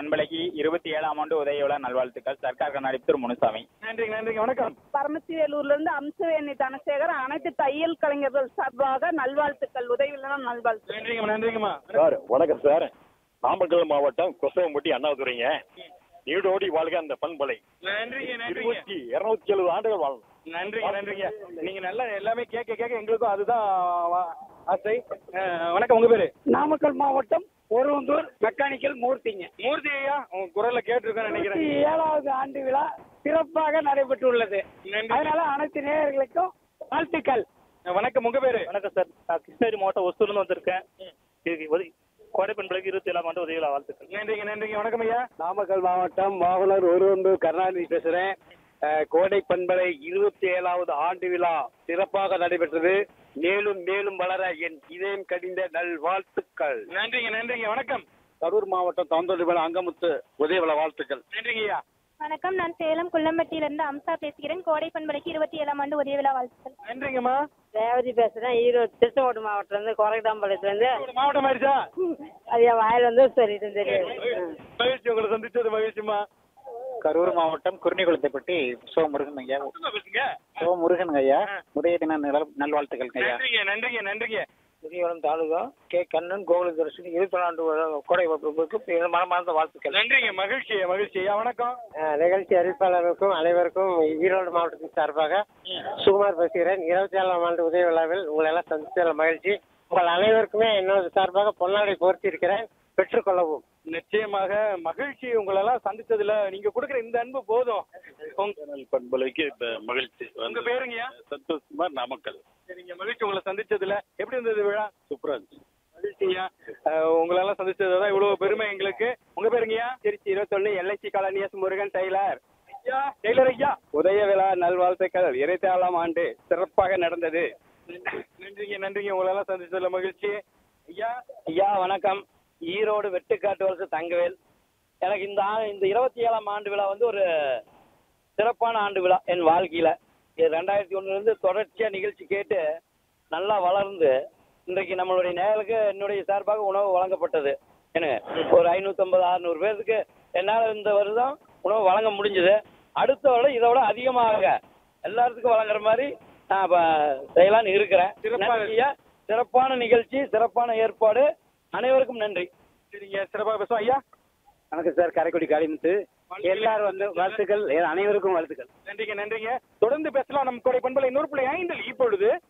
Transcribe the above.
பண்பலைக்கு இருபத்தி ஏழாம் ஆண்டு உதய விழா நல்வாழ்த்துக்கள் சர்க்கார் கண்ணாடிப்புத்தூர் முனுசாமி நன்றிங்க நன்றிங்க வணக்கம் பரமசிவேலூர்ல இருந்து அம்சவேணி தனசேகர் அனைத்து தையல் கலைஞர்கள் சார்பாக நல்வாழ்த்துக்கள் உதவியில நல்வாழ்த்து நன்றிங்கம்மா நன்றிங்கம்மா சார் வணக்கம் சார் நாமக்கல் மாவட்டம் கொசவம்பட்டி அண்ணாதுரைங்க நீடோடி வாழ்க அந்த பண்பலை நன்றிங்க நன்றிங்க இருபத்தி இருநூத்தி எழுபது ஆண்டுகள் வாழணும் நன்றிங்க நன்றிங்க நீங்க நல்லா எல்லாமே கேட்க கேட்க எங்களுக்கும் அதுதான் வா- ஆசை அஹ், வணக்கம் உங்க பேரு நாமக்கல் மாவட்டம் ஒருவந்தூர் மெக்கானிக்கல் மூர்த்திங்க மூர்த்தி ஐயா உங்க குரல்ல கேட்டிருக்கேன்னு நினைக்கிறேன் இருபத்தி ஏழாவது ஆண்டு விழா சிறப்பாக நடைபெற்றுள்ளது நன்றி. அதனால அனைத்து நேயர்களுக்கும் வாழ்த்துக்கள் அஹ், வணக்கம் உங்க பேரு வணக்கம் சார் நான் கிருஷ்ணகிரி மாவட்டம் ஒசூர்லேருந்து வந்திருக்கேன் இதுக்கு உதவி கோடை பெண்களுக்கு இருபத்தி ஏழாம் ஆண்டு உதவி வாழ்த்துக்கள் நன்றிங்க நன்றிங்க வணக்கம் ஐயா நாமக்கல் மாவட்டம் மாவலர் ஒருவந்தூர் கருணாநிதி பேசுறேன் அஹ், கோடை பண்பலை இருபத்தி ஏழாவது ஆண்டு விழா சிறப்பாக நடைபெற்றது மேலும் மேலும் வளர என் இதயம் கடிந்த நல்வாழ்த்துக்கள் நன்றிங்க நன்றிங்க வணக்கம் கரூர் மாவட்டம் தந்தோடிமலை அங்கமுத்து உதயவிழா வாழ்த்துக்கள் நன்றிங்க ஐயா வணக்கம் நான் சேலம் குள்ளம்பட்டியிலிருந்து அம்சா பேசுகிறேன் கோடை பண்பலைக்கு இருபத்தி ஏழாம் ஆண்டு உதய விழா வாழ்த்துக்கள் நன்றிங்கம்மா ரேவதி பேசுறேன் ஈரோடு திருச்செங்கோடு மாவட்டத்துல இருந்து கோரகதாம்பாளையத்துல இருந்து ஒரு மாவட்டம் ஆயிடுச்சா அது என் வாயில வந்து சொல்லிட்டு தெரியும் மகிழ்ச்சி உங்களை சந்திச்சது மகிழ்ச்சிமா கரூர் மாவட்டம் குருணிகுளத்தைப்பட்டி சோ முருகன் ஐயா பேசுங்க சோ முருகன் ஐயா உதய தின நல- நல்வாழ்த்துக்கள் ஐயா நன்றிங்க நன்றிங்க நன்றிங்க பெரியவரம் தாலுகா கே கண்ணன் கோகுலதர்ஷன் இருபத்தி ஆண்டு கோடை வகுப்புக்கு மனமார்ந்த வாழ்த்துக்கள் நன்றிங்க மகிழ்ச்சி மகிழ்ச்சி ஐயா வணக்கம் நிகழ்ச்சி அறிவிப்பாளருக்கும் அனைவருக்கும் ஈரோடு மாவட்டத்தின் சார்பாக சுகுமார் பேசுகிறேன் இருபத்தி ஏழாம் ஆண்டு உதய விழாவில் உங்களை எல்லாம் சந்தித்ததில் மகிழ்ச்சி உங்கள் அனைவருக்குமே என்னோட சார்பாக பொன்னாடை போர்த்தி இருக்கிறேன் பெற்றுக்கொள்ளவும் நிச்சயமாக மகிழ்ச்சி உங்களெல்லாம் சந்திச்சதுல நீங்க கொடுக்குற இந்த அன்பு போதும் உங்க- பண்பலைக்கு இந்த மகிழ்ச்சி உங்க பேருங்கய்யா சந்தோஷ்குமார் நாமக்கல் சரிங்க மகிழ்ச்சி உங்களை சந்திச்சதுல எப்படி இருந்தது விழா சூப்பரா இருந்துச்சு மகிழ்ச்சியா உங்களெல்லாம் சந்திச்சதுதான் இவ்வளவு பெருமை எங்களுக்கு உங்க பேருங்கய்யா திருச்சி இருபத்தொன்னு LIC colony S Murugan tailor ஐயா டெய்லர் ஐயா உதய விழா நல்வாழ்த்துக்கள் இருபத்தி ஏழாம் ஆண்டு சிறப்பாக நடந்தது நன்றிங்க நன்றிங்க உங்களெல்லாம் சந்திச்சதுல மகிழ்ச்சி ஐயா ஐயா வணக்கம் ஈரோடு வெட்டுக்காட்டு வலசு தங்கவேல் எனக்கு இந்த ஆ இந்த இருபத்தி ஏழாம் ஆண்டு விழா வந்து ஒரு சிறப்பான ஆண்டு விழா என் வாழ்க்கையில் இது ரெண்டாயிரத்தி ஒன்றுலேருந்து தொடர்ச்சியாக நிகழ்ச்சி கேட்டு நல்லா வளர்ந்து இன்றைக்கு நம்மளுடைய நேயர்களுக்கு என்னுடைய சார்பாக உணவு வழங்கப்பட்டது எனக்கு ஒரு ஐநூற்றம்பது அறுநூறு பேருக்கு என்னால் இந்த வருடம் உணவு வழங்க முடிஞ்சது அடுத்த வருடம் இதை விட அதிகமாக எல்லாத்துக்கும் வழங்குற மாதிரி நான் இப்போ செய்யலான்னு இருக்கிறேன் சிறப்பா- நன்றி ஐயா. சிறப்பான நிகழ்ச்சி சிறப்பான ஏற்பாடு அனைவருக்கும் நன்றி சரிங்க சிறப்பாக பேசுவோம் ஐயா வணக்கம் சார் காரைக்குடி காளிமுத்து எல்லாரும் வந்து வாழ்த்துக்கள் அனைவருக்கும் வாழ்த்துக்கள் நன்றிங்க நன்றிங்க தொடர்ந்து பேசலாம் நம் கொடை பண்பலை நூறு புள்ளி ஐந்தில் இப்பொழுது